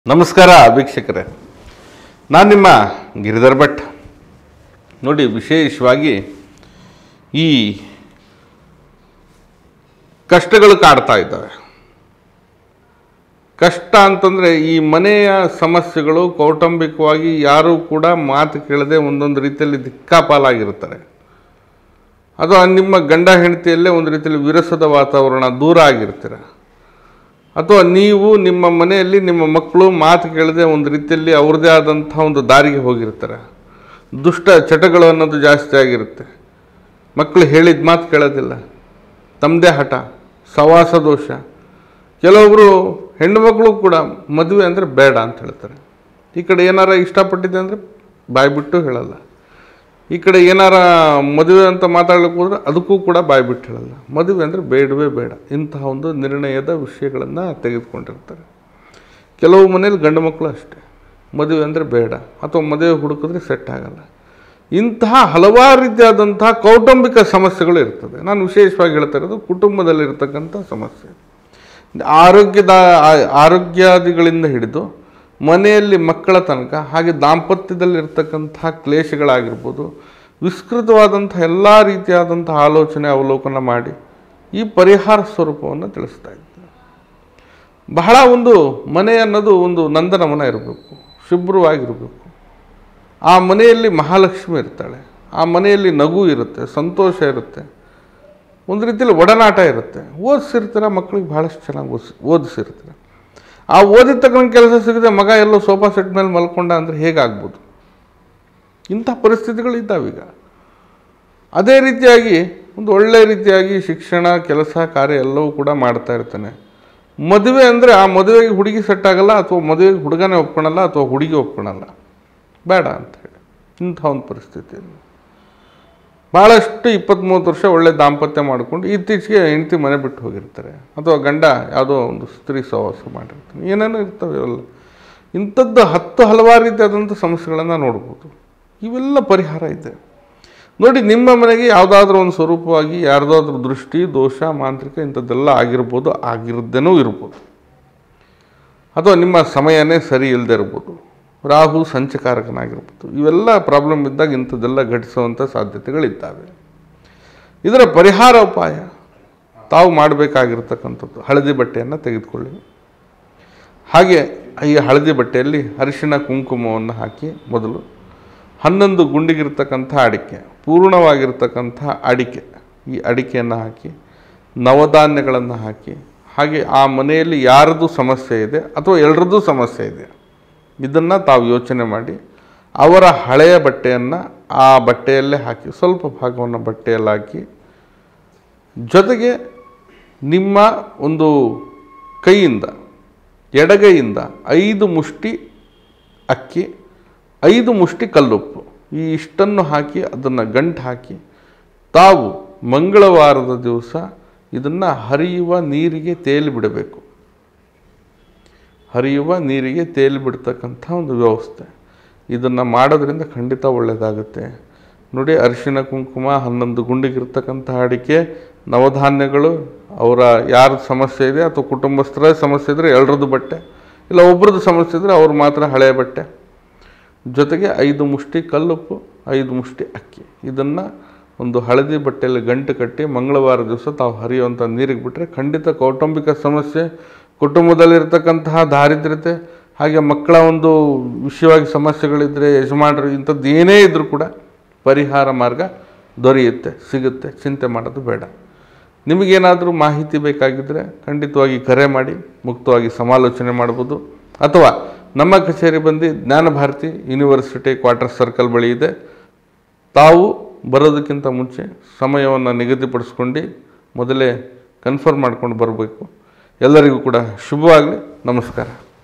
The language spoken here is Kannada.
ನಮಸ್ಕಾರ ವೀಕ್ಷಕರೇ ನಾನು ನಿಮ್ಮ ಗಿರಿಧರ್ ಭಟ್ ನೋಡಿ ವಿಶೇಷವಾಗಿ ಈ ಕಷ್ಟಗಳು ಕಾಡ್ತಾ ಇದ್ದಾವೆ ಕಷ್ಟ ಅಂತಂದರೆ ಈ ಮನೆಯ ಸಮಸ್ಯೆಗಳು ಕೌಟುಂಬಿಕವಾಗಿ ಯಾರೂ ಕೂಡ ಮಾತು ಕೇಳದೆ ಒಂದೊಂದು ರೀತಿಯಲ್ಲಿ ದಿಕ್ಕಾಪಾಲಾಗಿರ್ತಾರೆ ಅಥವಾ ನಿಮ್ಮ ಗಂಡ ಹೆಂಡತಿಯಲ್ಲೇ ಒಂದು ರೀತಿಯಲ್ಲಿ ವಿರಸದ ವಾತಾವರಣ ದೂರ ಆಗಿರ್ತೀರ ಅಥವಾ ನೀವು ನಿಮ್ಮ ಮನೆಯಲ್ಲಿ ನಿಮ್ಮ ಮಕ್ಕಳು ಮಾತು ಕೇಳದೆ ಒಂದು ರೀತಿಯಲ್ಲಿ ಅವ್ರದ್ದೇ ಆದಂಥ ಒಂದು ದಾರಿಗೆ ಹೋಗಿರ್ತಾರೆ ದುಷ್ಟ ಚಟಗಳು ಅನ್ನೋದು ಜಾಸ್ತಿ ಆಗಿರುತ್ತೆ ಮಕ್ಕಳು ಹೇಳಿದ ಮಾತು ಕೇಳೋದಿಲ್ಲ ತಮ್ಮದೇ ಹಠ ಸವಾಸ ದೋಷ ಕೆಲವೊಬ್ಬರು ಹೆಣ್ಣು ಮಕ್ಕಳು ಕೂಡ ಮದುವೆ ಅಂದರೆ ಬೇಡ ಅಂತ ಹೇಳ್ತಾರೆ ಈ ಕಡೆ ಏನಾರ ಇಷ್ಟಪಟ್ಟಿದ್ದೆ ಅಂದರೆ ಬಾಯ್ಬಿಟ್ಟು ಹೇಳಲ್ಲ ಈ ಕಡೆ ಏನಾರ ಮದುವೆ ಅಂತ ಮಾತಾಡ್ಲಿಕ್ಕೆ ಹೋದ್ರೆ ಅದಕ್ಕೂ ಕೂಡ ಬಾಯಿ ಬಿಟ್ಟು ಹೇಳಲ್ಲ ಮದುವೆ ಅಂದರೆ ಬೇಡವೇ ಬೇಡ ಇಂತಹ ಒಂದು ನಿರ್ಣಯದ ವಿಷಯಗಳನ್ನು ತೆಗೆದುಕೊಂಡಿರ್ತಾರೆ ಕೆಲವು ಮನೇಲಿ ಗಂಡು ಮಕ್ಕಳು ಅಷ್ಟೇ ಮದುವೆ ಅಂದರೆ ಬೇಡ ಅಥವಾ ಮದುವೆ ಹುಡುಕಿದ್ರೆ ಸೆಟ್ ಆಗಲ್ಲ ಇಂತಹ ಹಲವಾರು ರೀತಿಯಾದಂತಹ ಕೌಟುಂಬಿಕ ಸಮಸ್ಯೆಗಳು ಇರ್ತದೆ ನಾನು ವಿಶೇಷವಾಗಿ ಹೇಳ್ತಾ ಇರೋದು ಕುಟುಂಬದಲ್ಲಿರ್ತಕ್ಕಂಥ ಸಮಸ್ಯೆ ಆರೋಗ್ಯದ ಆ- ಆರೋಗ್ಯಾದಿಗಳಿಂದ ಹಿಡಿದು ಮನೆಯಲ್ಲಿ ಮಕ್ಕಳ ತನಕ ಹಾಗೆ ದಾಂಪತ್ಯದಲ್ಲಿರ್ತಕ್ಕಂತಹ ಕ್ಲೇಶಗಳಾಗಿರ್ಬೋದು ವಿಸ್ತೃತವಾದಂಥ ಎಲ್ಲ ರೀತಿಯಾದಂಥ ಆಲೋಚನೆ ಅವಲೋಕನ ಮಾಡಿ ಈ ಪರಿಹಾರ ಸ್ವರೂಪವನ್ನು ತಿಳಿಸ್ತಾ ಇದ್ದೇನೆ ಬಹಳ ಒಂದು ಮನೆ ಅನ್ನೋದು ಒಂದು ನಂದನವನ ಇರಬೇಕು ಶುಭ್ರವಾಗಿರಬೇಕು ಆ ಮನೆಯಲ್ಲಿ ಮಹಾಲಕ್ಷ್ಮಿ ಇರ್ತಾಳೆ ಆ ಮನೆಯಲ್ಲಿ ನಗು ಇರುತ್ತೆ ಸಂತೋಷ ಇರುತ್ತೆ ಒಂದು ರೀತಿಯಲ್ಲಿ ಒಡನಾಟ ಇರುತ್ತೆ ಓದಿಸಿರ್ತಾರೆ ಮಕ್ಕಳಿಗೆ ಭಾಳಷ್ಟು ಚೆನ್ನಾಗಿ ಓದಿಸಿ ಓದಿಸಿರ್ತಾರೆ ಆ ಓದಿದ ತಕ್ಕಂಥ ಕೆಲಸ ಸಿಗದೆ ಮಗ ಎಲ್ಲೋ ಸೋಫಾ ಸೆಟ್ ಮೇಲೆ ಮಲ್ಕೊಂಡ ಅಂದರೆ ಹೇಗಾಗ್ಬೋದು ಇಂಥ ಪರಿಸ್ಥಿತಿಗಳು ಇದ್ದಾವೀಗ ಅದೇ ರೀತಿಯಾಗಿ ಒಂದು ಒಳ್ಳೆ ರೀತಿಯಾಗಿ ಶಿಕ್ಷಣ ಕೆಲಸ ಕಾರ್ಯ ಎಲ್ಲವೂ ಕೂಡ ಮಾಡ್ತಾ ಇರ್ತಾನೆ ಮದುವೆ ಅಂದರೆ ಆ ಮದುವೆಗೆ ಹುಡುಗಿ ಸೆಟ್ ಆಗಲ್ಲ ಅಥವಾ ಮದುವೆಗೆ ಹುಡುಗನೇ ಒಪ್ಕೊಳಲ್ಲ ಅಥವಾ ಹುಡುಗಿ ಒಪ್ಕೊಳಲ್ಲ ಬೇಡ ಅಂತ ಹೇಳಿ ಇಂಥ ಒಂದು ಪರಿಸ್ಥಿತಿಯಲ್ಲಿ ಭಾಳಷ್ಟು ಇಪ್ಪತ್ತ್ಮೂವತ್ತು ವರ್ಷ ಒಳ್ಳೆ ದಾಂಪತ್ಯ ಮಾಡಿಕೊಂಡು ಇತ್ತೀಚೆಗೆ ಹೆಂಡತಿ ಮನೆ ಬಿಟ್ಟು ಹೋಗಿರ್ತಾರೆ ಅಥವಾ ಗಂಡ ಯಾವುದೋ ಒಂದು ಸ್ತ್ರೀ ಸಹವಾಸ ಮಾಡಿರ್ತಾನೆ ಏನೇನೋ ಇರ್ತವೆ ಇವೆಲ್ಲ ಇಂಥದ್ದು ಹತ್ತು ಹಲವಾರು ರೀತಿಯಾದಂಥ ಸಮಸ್ಯೆಗಳನ್ನು ನೋಡ್ಬೋದು ಇವೆಲ್ಲ ಪರಿಹಾರ ಇದೆ ನೋಡಿ ನಿಮ್ಮ ಮನೆಗೆ ಯಾವುದಾದ್ರೂ ಒಂದು ಸ್ವರೂಪವಾಗಿ ಯಾರ್ದಾದ್ರೂ ದೃಷ್ಟಿ ದೋಷ ಮಾಂತ್ರಿಕ ಇಂಥದ್ದೆಲ್ಲ ಆಗಿರ್ಬೋದು ಆಗಿರದ್ದೇನೂ ಇರ್ಬೋದು ಅಥವಾ ನಿಮ್ಮ ಸಮಯನೇ ಸರಿ ಇಲ್ಲದೆ ಇರ್ಬೋದು ರಾಹು ಸಂಚಕಾರಕನಾಗಿರ್ಬೋದು ಇವೆಲ್ಲ ಪ್ರಾಬ್ಲಮ್ ಇದ್ದಾಗ ಇಂಥದ್ದೆಲ್ಲ ಘಟಿಸುವಂಥ ಸಾಧ್ಯತೆಗಳಿದ್ದಾವೆ ಇದರ ಪರಿಹಾರ ಉಪಾಯ ತಾವು ಮಾಡಬೇಕಾಗಿರ್ತಕ್ಕಂಥದ್ದು ಹಳದಿ ಬಟ್ಟೆಯನ್ನು ತೆಗೆದುಕೊಳ್ಳಿ ಹಾಗೆ ಈ ಹಳದಿ ಬಟ್ಟೆಯಲ್ಲಿ ಅರಿಶಿಣ ಕುಂಕುಮವನ್ನು ಹಾಕಿ ಮೊದಲು ಹನ್ನೊಂದು ಗುಂಡಿಗಿರ್ತಕ್ಕಂಥ ಅಡಿಕೆ ಪೂರ್ಣವಾಗಿರ್ತಕ್ಕಂಥ ಅಡಿಕೆ ಈ ಅಡಿಕೆಯನ್ನು ಹಾಕಿ ನವಧಾನ್ಯಗಳನ್ನು ಹಾಕಿ ಹಾಗೆ ಆ ಮನೆಯಲ್ಲಿ ಯಾರದ್ದು ಸಮಸ್ಯೆ ಇದೆ ಅಥವಾ ಎಲ್ಲರದ್ದು ಸಮಸ್ಯೆ ಇದೆ ಇದನ್ನು ತಾವು ಯೋಚನೆ ಮಾಡಿ ಅವರ ಹಳೆಯ ಬಟ್ಟೆಯನ್ನು ಆ ಬಟ್ಟೆಯಲ್ಲೇ ಹಾಕಿ ಸ್ವಲ್ಪ ಭಾಗವನ್ನು ಬಟ್ಟೆಯಲ್ಲಿ ಹಾಕಿ ಜೊತೆಗೆ ನಿಮ್ಮ ಒಂದು ಕೈಯಿಂದ ಎಡಗೈಯಿಂದ ಐದು ಮುಷ್ಟಿ ಅಕ್ಕಿ ಐದು ಮುಷ್ಟಿ ಕಲ್ಲುಪ್ಪು ಈ ಇಷ್ಟನ್ನು ಹಾಕಿ ಅದನ್ನು ಗಂಟು ಹಾಕಿ ತಾವು ಮಂಗಳವಾರದ ದಿವಸ ಇದನ್ನು ಹರಿಯುವ ನೀರಿಗೆ ತೇಲಿ ಬಿಡಬೇಕು ಹರಿಯುವ ನೀರಿಗೆ ತೇಲಿ ಬಿಡ್ತಕ್ಕಂಥ ಒಂದು ವ್ಯವಸ್ಥೆ ಇದನ್ನು ಮಾಡೋದ್ರಿಂದ ಖಂಡಿತ ಒಳ್ಳೆಯದಾಗುತ್ತೆ ನೋಡಿ ಅರಿಶಿಣ ಕುಂಕುಮ ಹನ್ನೊಂದು ಗುಂಡಿಗಿರ್ತಕ್ಕಂಥ ಅಡಿಕೆ ನವಧಾನ್ಯಗಳು ಅವರ ಯಾರ ಸಮಸ್ಯೆ ಇದೆ ಅಥವಾ ಕುಟುಂಬಸ್ಥರ ಸಮಸ್ಯೆ ಇದ್ದರೆ ಎಲ್ಲರದ್ದು ಬಟ್ಟೆ ಇಲ್ಲ ಒಬ್ರದ್ದು ಸಮಸ್ಯೆ ಇದ್ದರೆ ಅವ್ರು ಮಾತ್ರ ಹಳೆಯ ಬಟ್ಟೆ ಜೊತೆಗೆ ಐದು ಮುಷ್ಟಿ ಕಲ್ಲುಪ್ಪು ಐದು ಮುಷ್ಟಿ ಅಕ್ಕಿ ಇದನ್ನು ಒಂದು ಹಳದಿ ಬಟ್ಟೆಯಲ್ಲಿ ಗಂಟು ಕಟ್ಟಿ ಮಂಗಳವಾರ ದಿವಸ ತಾವು ಹರಿಯುವಂಥ ನೀರಿಗೆ ಬಿಟ್ಟರೆ ಖಂಡಿತ ಕೌಟುಂಬಿಕ ಸಮಸ್ಯೆ ಕುಟುಂಬದಲ್ಲಿರ್ತಕ್ಕಂತಹ ದಾರಿದ್ರ್ಯತೆ ಹಾಗೆ ಮಕ್ಕಳ ಒಂದು ವಿಷಯವಾಗಿ ಸಮಸ್ಯೆಗಳಿದ್ದರೆ ಯಜಮಾನರು ಇಂಥದ್ದು ಏನೇ ಇದ್ದರೂ ಕೂಡ ಪರಿಹಾರ ಮಾರ್ಗ ದೊರೆಯುತ್ತೆ ಸಿಗುತ್ತೆ ಚಿಂತೆ ಮಾಡೋದು ಬೇಡ ನಿಮಗೇನಾದರೂ ಮಾಹಿತಿ ಬೇಕಾಗಿದ್ದರೆ ಖಂಡಿತವಾಗಿ ಕರೆ ಮಾಡಿ ಮುಕ್ತವಾಗಿ ಸಮಾಲೋಚನೆ ಮಾಡ್ಬೋದು ಅಥವಾ ನಮ್ಮ ಕಚೇರಿ ಬಂದು ಜ್ಞಾನಭಾರತಿ ಯೂನಿವರ್ಸಿಟಿ ಕ್ವಾರ್ಟರ್ ಸರ್ಕಲ್ ಬಳಿ ಇದೆ ತಾವು ಬರೋದಕ್ಕಿಂತ ಮುಂಚೆ ಸಮಯವನ್ನು ನಿಗದಿಪಡಿಸ್ಕೊಂಡು ಮೊದಲೇ ಕನ್ಫರ್ಮ್ ಮಾಡ್ಕೊಂಡು ಬರಬೇಕು ಎಲ್ಲರಿಗೂ ಕೂಡ ಶುಭವಾಗಲಿ ನಮಸ್ಕಾರ